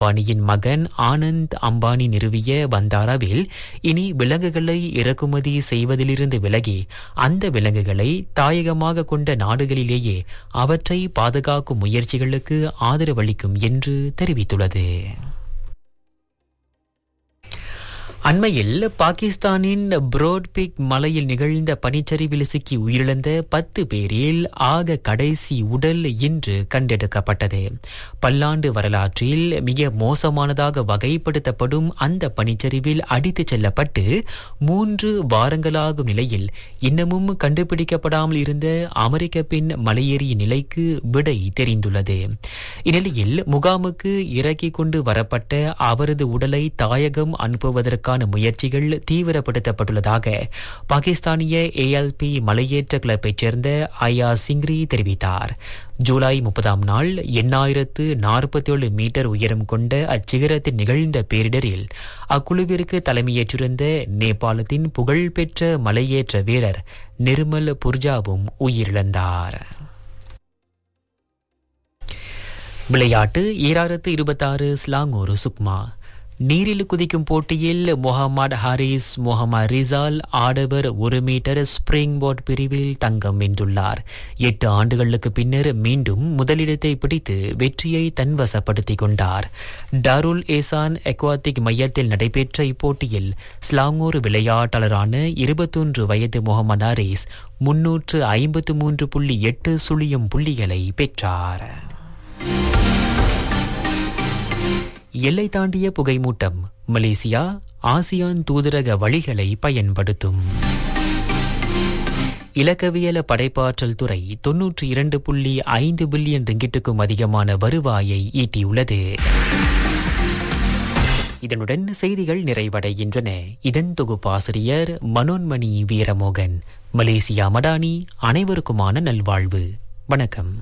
அம்பானியின் மகன் ஆனந்த் அம்பானி நிறுவிய பந்தாராவில் இனி விலங்குகளை இறக்குமதி செய்வதிலிருந்து விலகி அந்த விலங்குகளை தாயகமாக கொண்ட நாடுகளிலேயே அவற்றை பாதுகாக்கும் முயற்சிகளுக்கு ஆதரவளிக்கும் என்று தெரிவித்துள்ளது அண்மையில் பாகிஸ்தானின் புரோட்பிக் மலையில் நிகழ்ந்த பனிச்சரிவில் சிக்கி உயிரிழந்த பத்து பேரில் ஆக கடைசி உடல் இன்று கண்டெடுக்கப்பட்டது பல்லாண்டு வரலாற்றில் மிக மோசமானதாக வகைப்படுத்தப்படும் அந்த பனிச்சரிவில் அடித்துச் செல்லப்பட்டு மூன்று வாரங்களாகும் நிலையில் இன்னமும் கண்டுபிடிக்கப்படாமல் இருந்த அமெரிக்க பெண் மலையேறிய நிலைக்கு விடை தெரிந்துள்ளது இந்நிலையில் முகாமுக்கு இறக்கிக் கொண்டு வரப்பட்ட அவரது உடலை தாயகம் அனுப்புவதற்கான முயற்சிகள் தீவிரப்படுத்தப்பட்டுள்ளதாக பாகிஸ்தானிய ஏஎல்பி மலையேற்ற கிளப்பைச் சேர்ந்த ஐயா சிங்ரி தெரிவித்தார் ஜூலை முப்பதாம் நாள் எண்ணாயிரத்து நாற்பத்தி ஏழு மீட்டர் உயரம் கொண்ட அச்சிகரத்தில் நிகழ்ந்த பேரிடரில் அக்குழுவிற்கு தலைமையேற்றிருந்த நேபாளத்தின் புகழ்பெற்ற மலையேற்ற வீரர் நிர்மல் புர்ஜாவும் உயிரிழந்தார் விளையாட்டு ஈராயிரத்து இருபத்தாறு ஸ்லாங்கூர் சுக்மா நீரில் குதிக்கும் போட்டியில் முகமது ஹாரிஸ் முகமது ரிசால் ஆடவர் ஒரு மீட்டர் ஸ்பிரிங் போர்ட் பிரிவில் தங்கம் வென்றுள்ளார் எட்டு ஆண்டுகளுக்கு பின்னர் மீண்டும் முதலிடத்தை பிடித்து வெற்றியை தன்வசப்படுத்திக் கொண்டார் டாருல் ஏசான் எக்வாத்திக் மையத்தில் நடைபெற்ற இப்போட்டியில் ஸ்லாங்கூர் விளையாட்டாளரான இருபத்தொன்று வயது முகமது ஹாரிஸ் முன்னூற்று ஐம்பத்து மூன்று புள்ளி எட்டு சுழியம் புள்ளிகளை பெற்றார் எல்லை தாண்டிய புகைமூட்டம் மலேசியா ஆசியான் தூதரக வழிகளை பயன்படுத்தும் இலக்கவியல படைப்பாற்றல் துறை தொன்னூற்றி இரண்டு புள்ளி ஐந்து பில்லியன் ரிங்கிட்டுக்கும் அதிகமான வருவாயை ஈட்டியுள்ளது இதனுடன் செய்திகள் நிறைவடைகின்றன இதன் தொகுப்பாசிரியர் மனோன்மணி வீரமோகன் மலேசியா மடானி அனைவருக்குமான நல்வாழ்வு வணக்கம்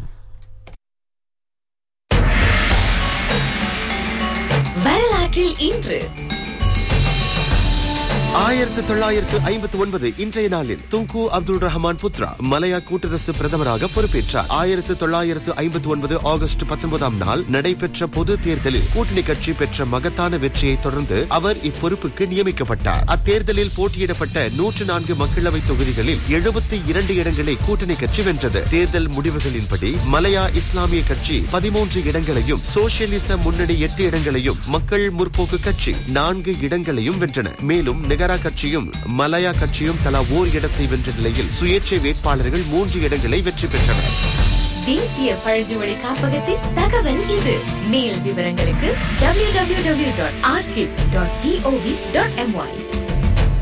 வரலாற்றில் இன்று ஆயிரத்து தொள்ளாயிரத்து ஐம்பத்தி ஒன்பது இன்றைய நாளில் துங்கு அப்துல் ரஹ்மான் புத்ரா மலையா கூட்டரசு பிரதமராக பொறுப்பேற்றார் ஆயிரத்து தொள்ளாயிரத்து ஐம்பத்தி ஒன்பது ஆகஸ்ட் பத்தொன்பதாம் நாள் நடைபெற்ற பொது தேர்தலில் கூட்டணி கட்சி பெற்ற மகத்தான வெற்றியை தொடர்ந்து அவர் இப்பொறுப்புக்கு நியமிக்கப்பட்டார் அத்தேர்தலில் போட்டியிடப்பட்ட நூற்று நான்கு மக்களவை தொகுதிகளில் எழுபத்தி இரண்டு இடங்களை கூட்டணி கட்சி வென்றது தேர்தல் முடிவுகளின்படி மலையா இஸ்லாமிய கட்சி பதிமூன்று இடங்களையும் சோசியலிச முன்னணி எட்டு இடங்களையும் மக்கள் முற்போக்கு கட்சி நான்கு இடங்களையும் வென்றன மேலும் நெகரா கட்சியும் மலையா கட்சியும் தலா ஓர் இடத்தை வென்ற நிலையில் சுயேட்சை வேட்பாளர்கள் மூன்று இடங்களை வெற்றி பெற்றனர் தேசிய பழங்குடி காப்பகத்தின் தகவல் இது மேல் விவரங்களுக்கு www.archive.gov.my